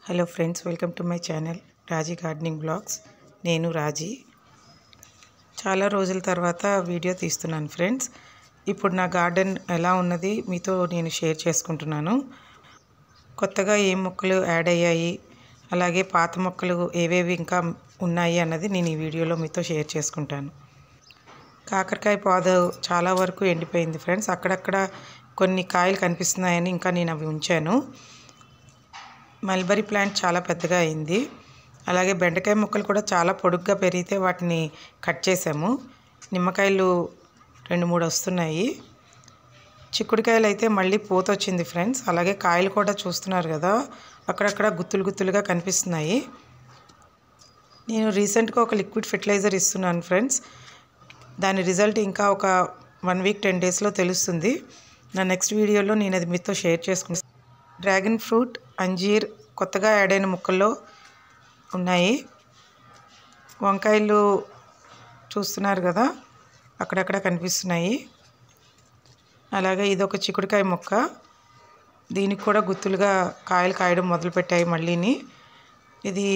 hello friends welcome to my channel Raji gardening blogs నేను రాజీ చాలా రోజుల తర్వాత వీడియో తీస్తున్నాను ఫ్రెండ్స్ ఇప్పుడు నా గార్డెన్ ఎలా ఉన్నది మీతో నేను షేర్ చేసుకుంటున్నాను కొత్తగా ఏ మొక్కలు యాడ్ అయ్యాయి అలాగే పాత మొక్కలు ఏవేవి ఇంకా ఉన్నాయి అన్నది నేను ఈ వీడియోలో మీతో షేర్ చేసుకుంటాను కాకరకాయ పాదు చాలా వరకు ఎండిపోయింది ఫ్రెండ్స్ అక్కడక్కడ కొన్ని కాయలు కనిపిస్తున్నాయని ఇంకా నేను అవి ఉంచాను మల్బరీ ప్లాంట్ చాలా పెద్దగా అయింది అలాగే బెండకాయ మొక్కలు కూడా చాలా పొడుగ్గా పెరిగితే వాటిని కట్ చేసాము నిమ్మకాయలు రెండు మూడు వస్తున్నాయి చిక్కుడుకాయలు అయితే మళ్ళీ పూత వచ్చింది ఫ్రెండ్స్ అలాగే కాయలు కూడా చూస్తున్నారు కదా అక్కడక్కడ గుత్తులు గుత్తులుగా కనిపిస్తున్నాయి నేను రీసెంట్గా ఒక లిక్విడ్ ఫెర్టిలైజర్ ఇస్తున్నాను ఫ్రెండ్స్ దాని రిజల్ట్ ఇంకా ఒక వన్ వీక్ టెన్ డేస్లో తెలుస్తుంది నా నెక్స్ట్ వీడియోలో నేను అది మీతో షేర్ చేసుకుంటాను డ్రాగన్ ఫ్రూట్ అంజీర్ కొత్తగా యాడ్ అయిన ముక్కల్లో ఉన్నాయి వంకాయలు చూస్తున్నారు కదా అక్కడక్కడ కనిపిస్తున్నాయి అలాగే ఇది ఒక చిక్కుడుకాయ మొక్క దీనికి కూడా గుత్తులుగా కాయలు కాయడం మొదలుపెట్టాయి మళ్ళీని ఇది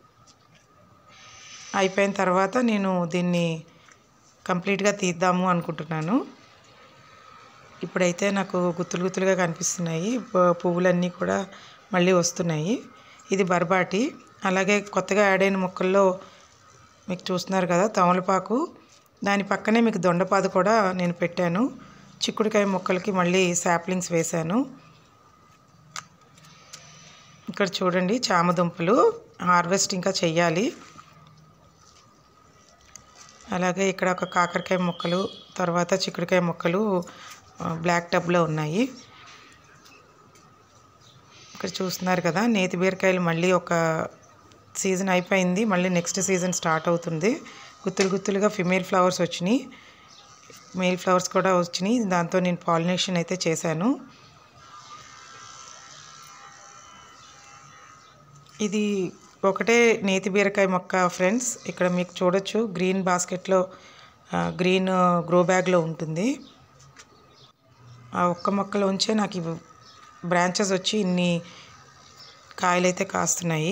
అయిపోయిన తర్వాత నేను దీన్ని కంప్లీట్గా తీద్దాము అనుకుంటున్నాను ఇప్పుడైతే నాకు గుత్తులు గుత్తులుగా కనిపిస్తున్నాయి ప- పువ్వులన్నీ కూడా మళ్ళీ వస్తున్నాయి ఇది బర్బాటి అలాగే కొత్తగా యాడ్ అయిన మొక్కల్లో మీకు చూస్తున్నారు కదా తమలపాకు దాని పక్కనే మీకు దొండపాదు కూడా నేను పెట్టాను చిక్కుడుకాయ మొక్కలకి మళ్ళీ శాప్లింగ్స్ వేశాను ఇక్కడ చూడండి చామదుంపలు హార్వెస్ట్ ఇంకా చెయ్యాలి అలాగే ఇక్కడ ఒక కాకరకాయ మొక్కలు తర్వాత చిక్కుడుకాయ మొక్కలు ఆ, బ్లాక్ టబ్లో ఉన్నాయి ఇక్కడ చూస్తున్నారు కదా నేతి బీరకాయలు మళ్ళీ ఒక సీజన్ అయిపోయింది మళ్ళీ నెక్స్ట్ సీజన్ స్టార్ట్ అవుతుంది గుత్తులు గుత్తులుగా ఫిమేల్ ఫ్లవర్స్ వచ్చినాయి మేల్ ఫ్లవర్స్ కూడా వచ్చినాయి దాంతో నేను పాలినేషన్ అయితే చేశాను ఇది ఒకటే నేతి బీరకాయ మొక్క ఫ్రెండ్స్ ఇక్కడ మీకు చూడొచ్చు గ్రీన్ బాస్కెట్లో ఆ, గ్రీన్ గ్రో బ్యాగ్లో ఉంటుంది ఆ ఒక్క మొక్కలోంచే నాకు ఇవి బ్రాంచెస్ వచ్చి ఇన్ని కాయలైతే కాస్తున్నాయి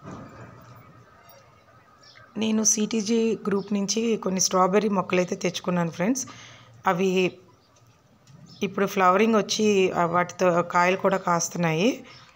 నేను సిటీజీ గ్రూప్ నుంచి కొన్ని స్ట్రాబెర్రీ మొక్కలు అయితే తెచ్చుకున్నాను ఫ్రెండ్స్ అవి ఇప్పుడు ఫ్లవరింగ్ వచ్చి ఆ వాటితో కాయలు కూడా కాస్తున్నాయి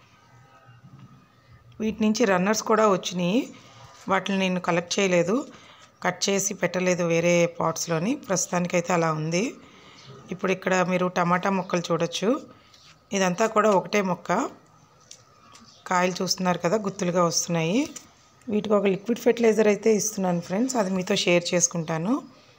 వీటి నుంచి రన్నర్స్ కూడా వచ్చినాయి వాటిని నేను కలెక్ట్ చేయలేదు కట్ చేసి పెట్టలేదు వేరే పాట్స్లోని ప్రస్తుతానికైతే అలా ఉంది ఇప్పుడు ఇక్కడ మీరు టమాటా మొక్కలు చూడొచ్చు ఇదంతా కూడా ఒకటే మొక్క కాయలు చూస్తున్నారు కదా గుత్తులుగా వస్తున్నాయి వీటికి ఒక లిక్విడ్ ఫెర్టిలైజర్ అయితే ఇస్తున్నాను ఫ్రెండ్స్ అది మీతో షేర్ చేసుకుంటాను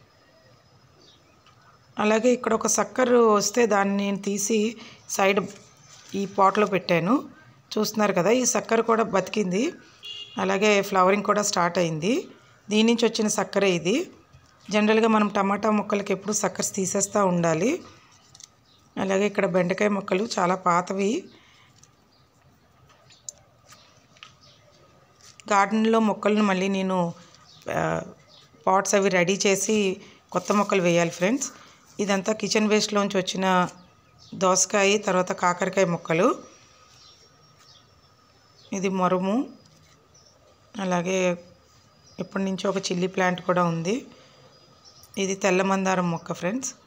అలాగే ఇక్కడ ఒక సక్కర్ వస్తే దాన్ని నేను తీసి సైడ్ ఈ పాట్లో పెట్టాను చూస్తున్నారు కదా ఈ సక్కర కూడా బతికింది అలాగే ఫ్లవరింగ్ కూడా స్టార్ట్ అయింది దీని నుంచి వచ్చిన సక్కరే ఇది జనరల్గా మనం టమాటా మొక్కలకి ఎప్పుడు సక్కర్స్ తీసేస్తూ ఉండాలి అలాగే ఇక్కడ బెండకాయ మొక్కలు చాలా పాతవి గార్డెన్లో మొక్కలను మళ్ళీ నేను పాట్స్ అవి రెడీ చేసి కొత్త మొక్కలు వేయాలి ఫ్రెండ్స్ ఇదంతా కిచెన్ వేస్ట్లోంచి వచ్చిన దోసకాయ తర్వాత కాకరకాయ మొక్కలు ఇది మరుము అలాగే ఎప్పటి నుంచో ఒక చిల్లీ ప్లాంట్ కూడా ఉంది ఇది తెల్ల మందారం మొక్క ఫ్రెండ్స్